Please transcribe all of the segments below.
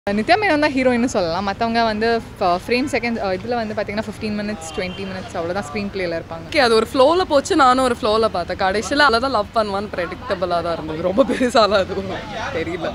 நித்யா மேனன் தான் ஹீரோயின்னு சொல்லலாம் மற்றவங்க வந்து ஃப்ரேம் செகண்ட் இதில் வந்து பார்த்தீங்கன்னா ஃபிஃப்டீன் மினிட்ஸ் டுவெண்ட்டி மினிட்ஸ் அவ்வளோதான் ஸ்க்ரீன் பிளேயில் இருப்பாங்க ஓகே அது ஒரு ஃப்ளோவில் போச்சு நானும் ஒரு ஃப்ளோவில் பார்த்தேன் கடைசியில் அதில் தான் லவ் பண்ணுவான்னு ப்ரெடிக்டபுளாக தான் இருந்தது ரொம்ப பெருசாலாம் அதுவும் தெரியல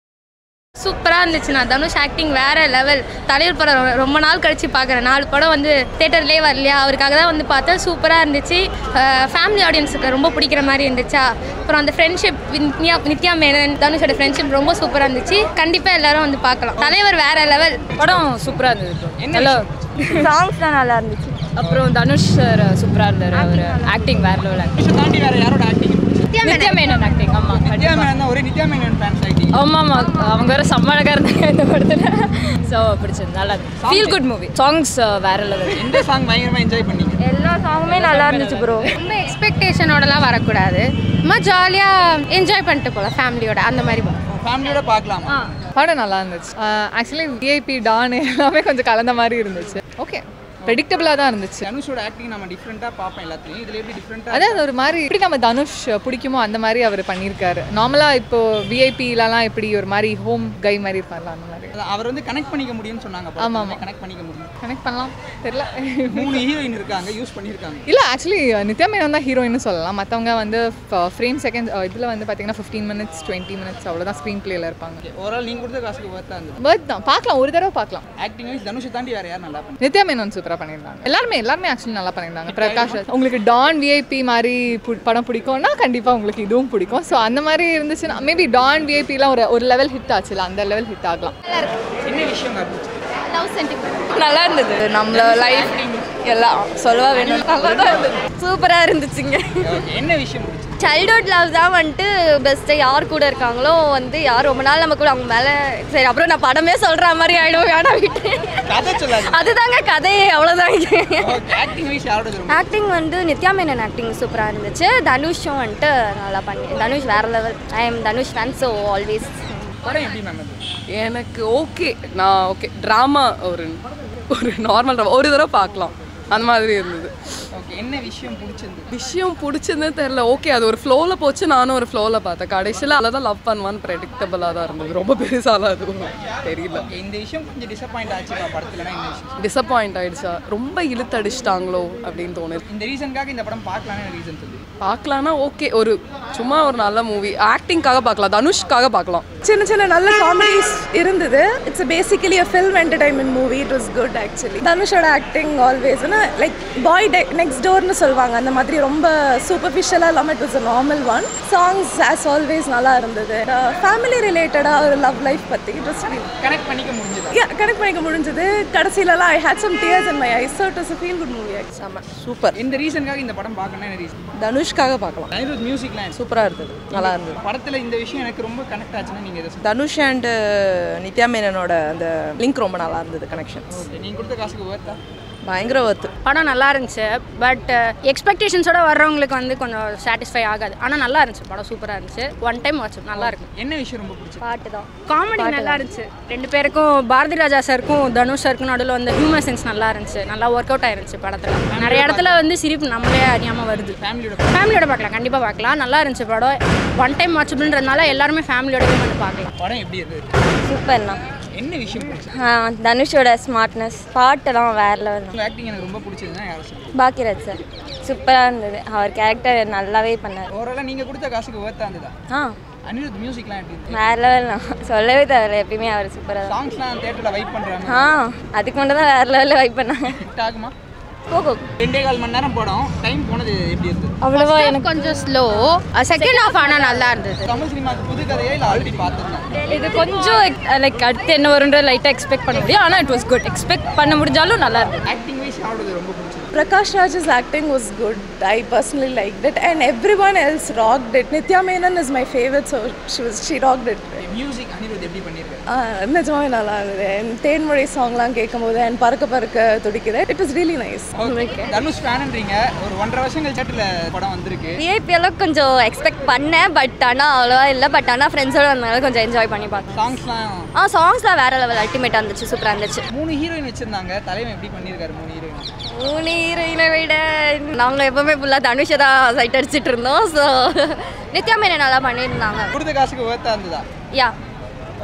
சூப்பராக இருந்துச்சு நான் தனுஷ் ஆக்டிங் வேற லெவல் தலைவர் படம் ரொ- ரொம்ப நாள் கழிச்சு பார்க்குறேன் நாலு படம் வந்து தேட்டர்லேயே வரலையா அவருக்காக தான் வந்து பார்த்தேன் சூப்பராக இருந்துச்சு ஃபேமிலி ஆடியன்ஸுக்கு ரொம்ப பிடிக்கிற மாதிரி இருந்துச்சா அப்புறம் அந்த ஃப்ரெண்ட்ஷிப் நித்யா நித்யா மேனன் தனுஷோட ஃப்ரெண்ட்ஷிப் ரொம்ப சூப்பராக இருந்துச்சு கண்டிப்பாக எல்லாரும் வந்து பார்க்கலாம் தலைவர் வேற லெவல் படம் சூப்பராக இருந்தது நல்லா சாங்ஸ் தான் நல்லா இருந்துச்சு அப்புறம் தனுஷ் சார் சூப்பராக இருந்தார் அவர் ஆக்டிங் வேற லெவல் ஆக்டிங் தாண்டி வேற யாரோட ஆக்டிங் நித்யா மேனன் ஆக்டிங் ஆமாம் நித்யா மேனன் தான் ஒரே நித்யா மேனன் ஃபேன்ஸ் ஆகிட்டீங்க ஆமாம் ஆமாம் அவங்க வேற செம்ம அழகாக இருந்தாங்க இந்த படத்தில் ஸோ பிடிச்சது நல்லா ஃபீல் குட் மூவி சாங்ஸ் வேற லெவல் எந்த சாங் பயங்கரமா என்ஜாய் பண்ணீங்க எல்லா சாங்குமே நல்லா இருந்துச்சு ப்ரோ ரொம்ப எக்ஸ்பெக்டேஷனோடலாம் வரக்கூடாது சும்மா ஜாலியாக என்ஜாய் பண்ணிட்டு போகலாம் ஃபேமிலியோட அந்த மாதிரி போகலாம் ஃபேமிலியோட பார்க்கலாமா படம் நல்லா இருந்துச்சு ஆக்சுவலி விஐபி டான் எல்லாமே கொஞ்சம் கலந்த மாதிரி இருந்துச்சு ஓகே ப்ரெடிக்டபுளாக தான் இருந்துச்சு தனுஷோட ஆக்டிங் நம்ம டிஃப்ரெண்ட்டாக பார்ப்போம் எல்லாத்துலையும் இதில் எப்படி டிஃப்ரெண்ட்டாக அதாவது ஒரு மாதிரி எப்படி நம்ம தனுஷ் பிடிக்குமோ அந்த மாதிரி அவர் பண்ணியிருக்காரு நார்மலாக இப்போ விஐபிலலாம் எப்படி ஒரு மாதிரி ஹோம் கை மாதிரி இருப்பார்ல அந்த மாதிரி அவர் வந்து கனெக்ட் பண்ணிக்க முடியும்னு சொன்னாங்க ஆமா, ஆமா. கனெக்ட் பண்ணிக்க முடியும் கனெக்ட் பண்ணலாம் தெரியல மூணு ஹீரோயின் இருக்காங்க யூஸ் பண்ணியிருக்காங்க இல்லை ஆக்சுவலி நித்யா மேனன் தான் ஹீரோயின்னு சொல்லலாம் மற்றவங்க வந்து ஃப்ரேம் செகண்ட் இதில் வந்து பார்த்தீங்கன்னா ஃபிஃப்டீன் மினிட்ஸ் டுவெண்ட்டி மினிட்ஸ் அவ்வளோதான் ஸ்க்ரீன் பிளேயில் இருப்பாங்க ஓவரால் நீங்கள் கொடுத்த காசுக்கு ஒர்த்தாக இருந்தது பர்த் தான் பார்க்கலாம் ஒரு தடவை பார்க்கலாம் ஆக்டிங் வைஸ் தனுஷை தாண்டி வேற யார் நல்லா பண்ணி நித்யா மேனன் சூப்பராக பண்ணியிருந்தாங்க எல்லாருமே எல்லாருமே ஆக்சுவலி நல்லா பண்ணியிருந்தாங்க பிரகாஷ் ராஜ். உங்களுக்கு டான் விஐபி மாதிரி பு- படம் பிடிக்கும்னா கண்டிப்பாக உங்களுக்கு இதுவும் பிடிக்கும் ஸோ அந்த மாதிரி இருந்துச்சுன்னா மேபி டான் விஐபிலாம் ஒரு ஒரு லெவல் ஹிட் ஆச்சுல அந்த லெவல் ஹிட் ஆகலாம் என்ன விஷயம் பிடிச்சி லவ் சென்டிமெண்ட் நல்லா இருந்தது நம்மள லைஃப் எல்லாம் சொல்லவா வேணும் நல்லா தான் இருந்தது சூப்பராக இருந்துச்சுங்க என்ன விஷயம் பிடிச்சி சைல்ட்ஹுட் லவ் தான் வந்துட்டு பெஸ்ட்டு யார் கூட இருக்காங்களோ வந்து யார் ரொம்ப நாள் நம்ம கூட அவங்க மேலே சரி அப்புறம் நான் படமே சொல்கிற மாதிரி ஆகிடும் வேணாம் விட்டு கதை சொல்லாது அதுதாங்க கதையே அவ்வளோதாங்க ஆக்டிங் வைஸ் யாரோட ரொம்ப ஆக்டிங் வந்து நித்யா மேனன் ஆக்டிங் சூப்பராக இருந்துச்சு தனுஷும் வந்துட்டு நல்லா பண்ணி தனுஷ் வேற level I am Dhanush fan so always படம் எப்படி மேம் அது எனக்கு ஓகே நான் ஓகே ட்ராமா ஒரு ஒரு நார்மல் ட்ராமா ஒரு தடவை பார்க்கலாம் அந்த மாதிரி இருந்தது ஓகே என்ன விஷயம் பிடிச்சிருந்து விஷயம் பிடிச்சதுன்னு தெரில ஓகே அது ஒரு ஃப்ளோவில் போச்சு நானும் ஒரு ஃப்ளோவில் பார்த்தேன் கடைசியில் அதில் தான் லவ் பண்ணுவான்னு ப்ரெடிக்டபுளாக தான் இருந்தது ரொம்ப பெருசாலாம் அதுவும் தெரியல Okay, இந்த விஷயம் கொஞ்சம் டிசப்பாயிண்ட் ஆச்சுப்பா படத்துலனா என்ன விஷயம் டிசப்பாயிண்ட் ஆயிடுச்சா ரொம்ப இழுத்தடிச்சிட்டாங்களோ அப்படின்னு தோணுது இந்த ரீசனுக்காக இந்த படம் பார்க்கலான்னு ரீசன் சொல்லி பார்க்கலான்னா ஓகே ஒரு சும்மா ஒரு நல்ல மூவி ஆக்டிங்காக பார்க்கலாம் தனுஷ்காக பார்க்கலாம் சின்ன சின்ன நல்ல காமெடிஸ் இருந்தது it's basically a film entertainment movie it was good actually தனுஷோட acting always like boy next டோர்னு சொல்லுவாங்க அந்த மாதிரி ரொம்ப சூப்பர்ஃபிஷியலாக இல்லாமல் it was a normal one songs as always நல்லா இருந்தது ஃபேமிலி ரிலேட்டடாக ஒரு லவ் லைஃப் பற்றி இட் வாஸ் கனெக்ட் பண்ணிக்க முடிஞ்சது கனெக்ட் பண்ணிக்க முடிஞ்சது கடைசியிலலாம் I had some tears and my eye so it was a feel good movie super இந்த ரீசனுக்காக இந்த படம் பார்க்கணும் என்ன ரீசன் தனுஷ்காக பார்க்கலாம் அனிருத் மியூசிக்லாம் சூப்பராக இருந்தது நல்லா இருந்தது படத்தில் இந்த விஷயம் எனக்கு ரொம்ப கனெக்ட் ஆச்சுன்னா நீங்கள் எதை தனுஷ் அண்ட் நித்யா மேனனோட அந்த லிங்க் ரொம்ப நல்லா இருந்தது கனெக்ஷன் ஓகே நீங்கள் கொடுத்த காசுக்கு ஒர்த்தா பயங்கர ஒர்த்து படம் நல்லா இருந்துச்சு பட் எக்ஸ்பெக்டேஷன்ஸோட வர்றவங்களுக்கு வந்து கொஞ்சம் சாட்டிஸ்ஃபை ஆகாது ஆனால் நல்லா இருந்துச்சு படம் சூப்பராக இருந்துச்சு ஒன் டைம் வாட்ச் நல்லா இருக்கும் என்ன விஷயம் ரொம்ப பிடிச்சது பாட்டு தான் காமெடி நல்லா இருந்துச்சு ரெண்டு பேருக்கும் பாரதி ராஜா சாருக்கும் தனுஷ் சாருக்கும் நடுவில் வந்து ஹியூமர் சென்ஸ் நல்லா இருந்துச்சு நல்லா ஒர்க் அவுட் ஆயிருந்துச்சு படத்தில் நிறைய இடத்துல வந்து சிரிப்பு நம்மளே அறியாமல் வருது ஃபேமிலியோட ஃபேமிலியோட பார்க்கலாம் கண்டிப்பாக பார்க்கலாம் நல்லா இருந்துச்சு படம் ஒன் டைம் வாட்சபிள்ன்றதுனால எல்லாருமே ஃபேமிலியோடவே வந்து பார்க்கலாம் படம் எப்படி இருந்தது சூப்பர்ண்ணா என்ன விஷயம் பிடிச்சது தனுஷோட ஸ்மார்ட்னஸ் பாட்டெல்லாம் வேற லெவல் உங்கள் ஆக்டிங் எனக்கு ரொம்ப பிடிச்சதுன்னா யாரை சொல்லுங்க பாக்கியராஜ் சார் சூப்பராக இருந்தது அவர் கேரக்டர் நல்லாவே பண்ணார் ஓவராலாக நீங்கள் கொடுத்த காசுக்கு ஒர்த்தா இருந்ததா ஆ அனிருத் மியூசிக்லாம் எப்படி இருந்தது வேற லெவல்ண்ணா சொல்லவே தேவையில்ல எப்பயுமே அவர் சூப்பராக சாங்ஸ்லாம் தேட்டரில் வைப் பண்ணுறாங்க ஆ அதுக்கு மட்டும் தான் வேற லெவலில் வைப் பண்ணாங்க ஹிட் ஆகுமா போகும் ரெண்டே கால் மணி நேரம் படம் டைம் போனது எப்படி இருந்தது அவ்வளோவா எனக்கு கொஞ்சம் ஸ்லோ செகண்ட் ஹாஃப் ஆனால் நல்லா இருந்தது தமிழ் சினிமாவுக்கு புது கதையா இல்லை ஆல்ரெடி பார்த்துருந்தேன் இது கொஞ்சம் லைக் அடுத்து என்ன வரும்ன்ற லைட்டாக எக்ஸ்பெக்ட் பண்ண முடியும் ஆனால் இட் வாஸ் குட் எக்ஸ்பெக்ட் பண்ண முடிஞ்சாலும் நல்லா இருந்தது ஆக்டிங் வைஸ் யாரோடது ரொம்ப பிடிச்சது Prakash Raj's acting was good. I personally liked it, and everyone else rocked it. Nitya Menon is my favorite, so she was she rocked it. Music Anirudh எப்படி பண்ணியிருக்காரு ஆ, நிஜமாவே நல்லா இருந்தது And தேன்மொழி சாங்லாம் கேட்கும்போது அண்ட் பறக்க பறக்க துடிக்குது it was really nice Okay. Dhanush ஃபேனுன்றீங்க ஒரு ஒன்றரை வருஷம் கழிச்சு தேட்டரில் படம் வந்திருக்கு விஐபி எல்லாம் கொஞ்சம் எக்ஸ்பெக்ட் பண்ணேன் பட் ஆனால் அவ்வளோவா இல்லை பட் ஆனால் ஃப்ரெண்ட்ஸோட வந்தனால கொஞ்சம் என்ஜாய் பண்ணி பார்த்தேன் சாங்ஸ்லாம் ஆ சாங்ஸ்லாம் வேற லெவல் அல்டிமேட்டாக இருந்துச்சு சூப்பராக இருந்துச்சு மூணு ஹீரோயின் வச்சிருந்தாங்க தலைவன் எப்படி பண்ணியிருக்காரு மூணு ஹீரோயின் மூணு ஹீரோயினை விட நாங்கள் எப்பவுமே ஃபுல்லாக தனுஷை தான் சைட் அடிச்சிட்டு இருந்தோம் ஸோ நித்யா மேனன் நல்லா பண்ணியிருந்தாங்க கொடுத்த காசுக்கு ஒர்த்தா இருந்ததா யா ஓகே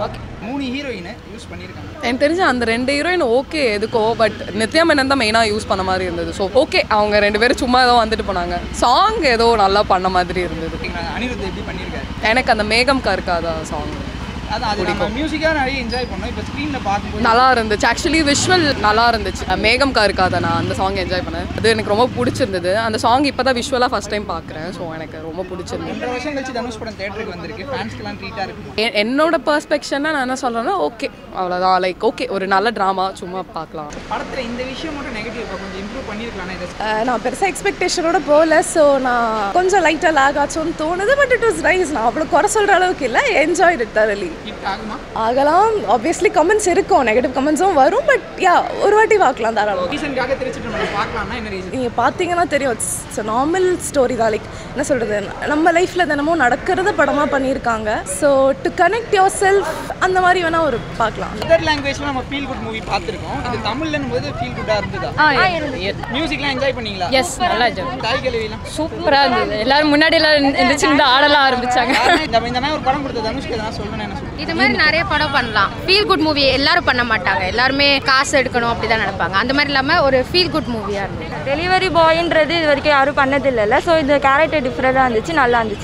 மூணு ஹீரோயின் யூஸ் பண்ணியிருக்காங்க எனக்கு தெரிஞ்ச அந்த ரெண்டு ஹீரோயின் ஓகே எதுக்கோ பட் நித்யா மேனன் தான் மெயினாக யூஸ் பண்ண மாதிரி இருந்தது ஸோ ஓகே அவங்க ரெண்டு பேரும் சும்மா ஏதோ வந்துட்டு போனாங்க சாங் ஏதோ நல்லா பண்ண மாதிரி இருந்தது அனிருத் எப்படி பண்ணியிருக்காரு எனக்கு அந்த மேகம் கருக்காதா சாங் அதான் அது நம்ம மியூசிக்காக நிறைய என்ஜாய் பண்ணோம் இப்போ ஸ்க்ரீனில் பார்க்கும்போது நல்லா இருந்துச்சு ஆக்சுவலி விஷுவல் நல்லா இருந்துச்சு மேகம் கருக்காத நான் அந்த சாங் என்ஜாய் பண்ணேன் அது எனக்கு ரொம்ப பிடிச்சிருந்தது அந்த சாங் இப்போ தான் விஷுவலாக ஃபஸ்ட் டைம் பார்க்குறேன் ஸோ எனக்கு ரொம்ப பிடிச்சிருந்தது ரெண்டரை வருஷம் கழிச்சு தனுஷ் படம் தேட்டருக்கு வந்திருக்கு ஃபேன்ஸ்க்கெல்லாம் ட்ரீட்டாக இருக்கும் எ- என்னோட பெர்ஸ்பெக்ஷனை நான் என்ன சொல்கிறேன்னா ஓகே அவ்வளோதான் லைக் ஓகே ஒரு நல்ல ட்ராமா சும்மா பார்க்கலாம் படத்தில் இந்த விஷயம் மட்டும் நெகட்டிவ் கொஞ்சம் இம்ப்ரூவ் பண்ணியிருக்கலாம் இதை அஹ் நான் பெருசாக எக்ஸ்பெக்டேஷனோட போகல ஸோ நான் கொஞ்சம் லைட்டாக லாக் ஆச்சோன்னு தோணுது பட் இட் வாஸ் ரைஸ் நான் அவ்வளோ குறை சொல்கிற அளவுக்கு இல்லை என்ஜாய் இட் தரலி ஹிட் ஆகுமா ஆகலாம் ஆப்வியஸ்லி கமெண்ட்ஸ் இருக்கும் நெகட்டிவ் கமெண்ட்ஸும் வரும் பட் யா ஒரு வாட்டி பார்க்கலாம் தாராளம் ரீசனுக்காக திருச்சிட்டு நம்ம பார்க்கலாம்னா என்ன ரீசன் நீங்கள் பார்த்தீங்கன்னா தெரியும் இட்ஸ் நார்மல் ஸ்டோரி தான் லைக் என்ன சொல்கிறது நம்ம லைஃப்பில் தினமும் நடக்கிறத படமாக பண்ணியிருக்காங்க so to connect yourself அந்த மாதிரி வேணால் ஒரு பார்க்கலாம் அதர் லாங்குவேஜ்ல நம்ம ஃபீல் குட் மூவி பார்த்துருக்கோம் இது தமிழ்லன்னு போது ஃபீல் குட்டாக இருந்ததா மியூசிக்லாம் என்ஜாய் பண்ணீங்களா எஸ் நல்லா enjoy தாய் கேள்விலாம் சூப்பராக இருந்தது எல்லாரும் முன்னாடி எல்லாம் இருந்துச்சு இந்த ஆடலாம் ஆரம்பிச்சாங்க இந்த இந்த மாதிரி ஒரு படம் கொடுத்த தனுஷ்க்கு எதனா சொல்லணும்னு என்ன சொல்லுங்க இது மாதிரி நிறைய படம் பண்ணலாம் ஃபீல் குட் மூவி எல்லாரும் பண்ண மாட்டாங்க எல்லாருமே காசு எடுக்கணும் அப்படி தான் நினைப்பாங்க அந்த மாதிரி இல்லாமல் ஒரு ஃபீல் குட் மூவியாக இருந்தது டெலிவரி பாயின்றது இது வரைக்கும் யாரும் பண்ணது இல்லைல்ல ஸோ இந்த கேரக்டர் டிஃப்ரெண்டாக இருந்துச்சு நல்லா இருந்துச்சு